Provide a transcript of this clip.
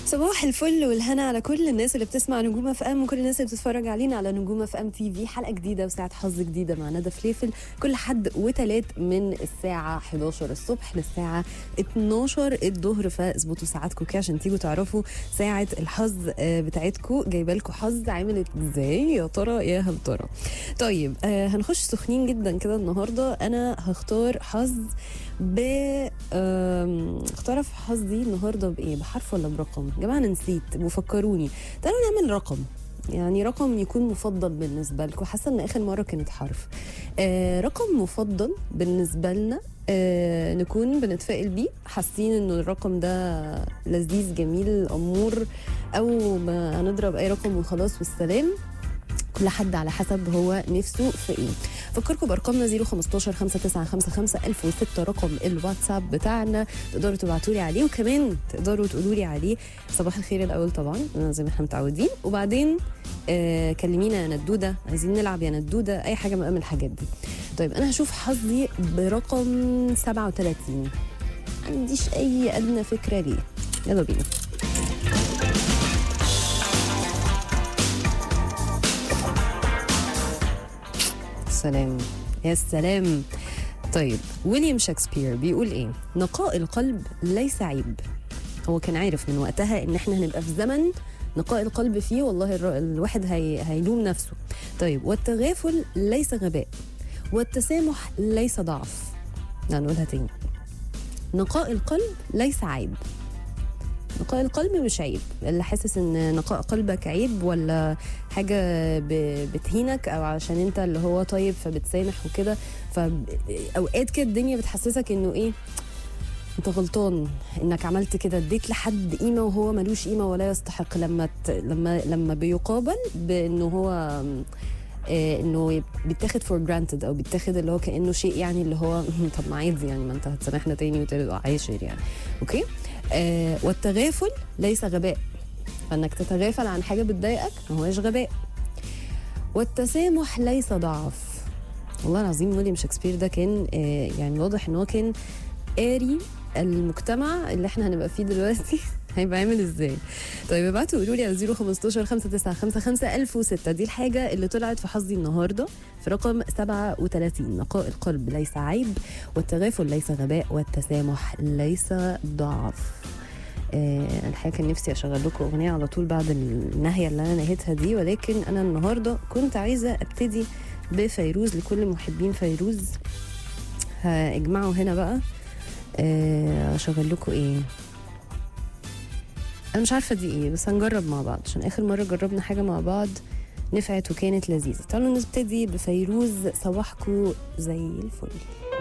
صباح الفل والهنا على كل الناس اللي بتسمع نجوم اف ام وكل الناس اللي بتتفرج علينا على نجوم اف ام تي في حلقه جديده وساعه حظ جديده مع ندى فليفل كل حد وتلات من الساعه 11 الصبح للساعه 12 الظهر فاظبطوا ساعاتكم كده عشان تيجوا تعرفوا ساعه الحظ آه، بتاعتكم جايبه لكم حظ عامل ازاي يا ترى يا هل ترى طيب آه هنخش سخنين جدا كده النهارده انا هختار حظ ب آم، اختار في حظي النهارده بايه بحرف ولا برقم يا جماعه انا نسيت وفكروني تعالوا نعمل رقم يعني رقم يكون مفضل بالنسبه لكم حاسه ان اخر مره كانت حرف آه رقم مفضل بالنسبه لنا آه نكون بنتفائل بيه حاسين انه الرقم ده لذيذ جميل امور او ما هنضرب اي رقم وخلاص والسلام كل حد على حسب هو نفسه في ايه فكركم بارقامنا 015 5955 1006 رقم الواتساب بتاعنا تقدروا تبعتوا لي عليه وكمان تقدروا تقولوا لي عليه صباح الخير الاول طبعا زي ما احنا متعودين وبعدين آه كلمينا يا ندوده عايزين نلعب يا ندوده اي حاجه من الحاجات دي طيب انا هشوف حظي برقم 37 ما عنديش اي ادنى فكره ليه يلا بينا سلام يا سلام طيب ويليام شكسبير بيقول ايه نقاء القلب ليس عيب هو كان عارف من وقتها ان احنا هنبقى في زمن نقاء القلب فيه والله الر- الواحد هي هيلوم نفسه طيب والتغافل ليس غباء والتسامح ليس ضعف لا نقولها تاني نقاء القلب ليس عيب نقاء القلب مش عيب اللي حاسس ان نقاء قلبك عيب ولا حاجه ب- بتهينك او عشان انت اللي هو طيب فبتسامح وكده فاوقات كده الدنيا بتحسسك انه ايه انت غلطان انك عملت كده اديت لحد قيمه وهو ملوش قيمه ولا يستحق لما ت... لما لما بيقابل بانه هو آه، انه بيتاخد فور جرانتد او بيتاخد اللي هو كانه شيء يعني اللي هو طب ما عادي يعني ما انت هتسامحنا تاني وتالت وعاشر يعني اوكي آه والتغافل ليس غباء فانك تتغافل عن حاجه بتضايقك ما هوش غباء والتسامح ليس ضعف والله العظيم ويليام شكسبير ده كان آه يعني واضح ان هو كان قاري المجتمع اللي احنا هنبقى فيه دلوقتي هيبقى عامل ازاي طيب ابعتوا قولوا لي على 015 5955 1006 دي الحاجه اللي طلعت في حظي النهارده في رقم 37 نقاء القلب ليس عيب والتغافل ليس غباء والتسامح ليس ضعف آه الحقيقه كان نفسي اشغل لكم اغنيه على طول بعد النهايه اللي انا نهيتها دي ولكن انا النهارده كنت عايزه ابتدي بفيروز لكل محبين فيروز هاجمعوا هنا بقى آه، اشغل لكم ايه انا مش عارفه دي ايه بس هنجرب مع بعض عشان اخر مره جربنا حاجه مع بعض نفعت وكانت لذيذه تعالوا نبتدي بفيروز صباحكم زي الفل